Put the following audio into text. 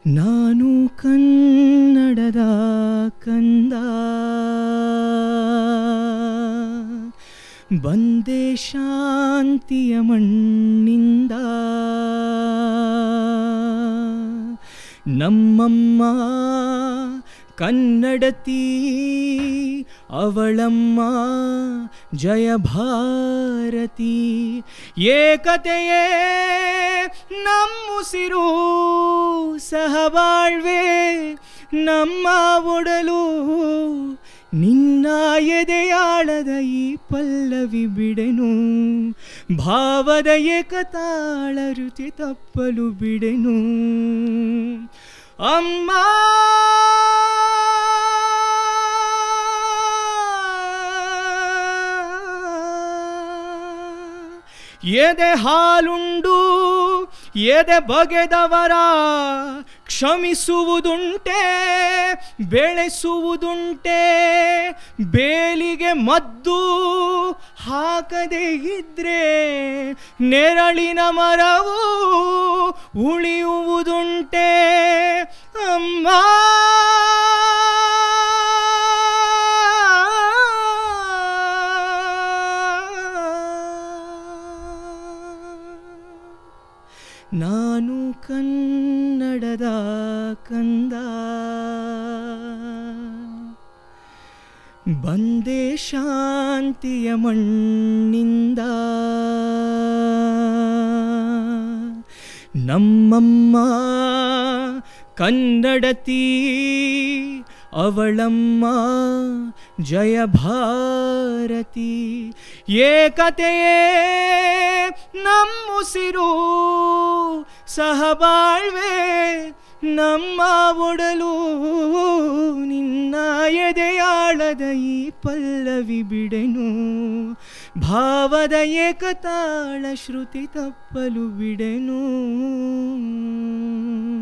ನಾನು ಕನ್ನಡದ ಕಂದ ಬಂದೆ ಶಾಂತಿಯ ಮಣ್ಣಿಂದ ನಮ್ಮಮ್ಮ ಕನ್ನಡತಿ ಅವಳಮ್ಮ ಜಯ ಭಾರತಿ ಏಕತೆಯೇ ನಮ್ಮುಸಿರು ಸಹಬಾಳ್ವೆ ನಮ್ಮ ಒಡಲು ನಿನ್ನ ಎದೆಯಾಳದ ಈ ಪಲ್ಲವಿ ಬಿಡೆನು ಭಾವದ ಏಕತಾಳ ರುಚಿ ತಪ್ಪಲು ಬಿಡೆನು ಅಮ್ಮ ಎದೆ ಹಾಲುಂಡು ಎದೆ ಬಗೆದವರ ಕ್ಷಮಿಸುವುದುಂಟೆ ಬೆಳೆಸುವುದುಂಟೆ ಬೇಲಿಗೆ ಮದ್ದು ಹಾಕದೇ ಇದ್ರೆ ನೆರಳಿನ ಮರವು ಉಳಿಯುವುದುಂಟೆ ಅಮ್ಮ ನಾನು ಕನ್ನಡದ ಕಂದ ಬಂದೆ ಶಾಂತಿಯ ಮಣ್ಣಿಂದ ನಮ್ಮಮ್ಮ ಕನ್ನಡತಿ ಅವಳಮ್ಮ ಜಯ ಭಾರತಿ ಏಕತೆಯೇ ನಮ್ಮುಸಿರು ಸಹಬಾಳ್ವೆ ನಮ್ಮ ಒಡಲು ನಿನ್ನ ಎದೆಯಾಳದ ಈ ಪಲ್ಲವಿ ಬಿಡೆನು ಭಾವದ ಏಕತಾಳ ಶ್ರುತಿ ತಪ್ಪಲು ಬಿಡೆನು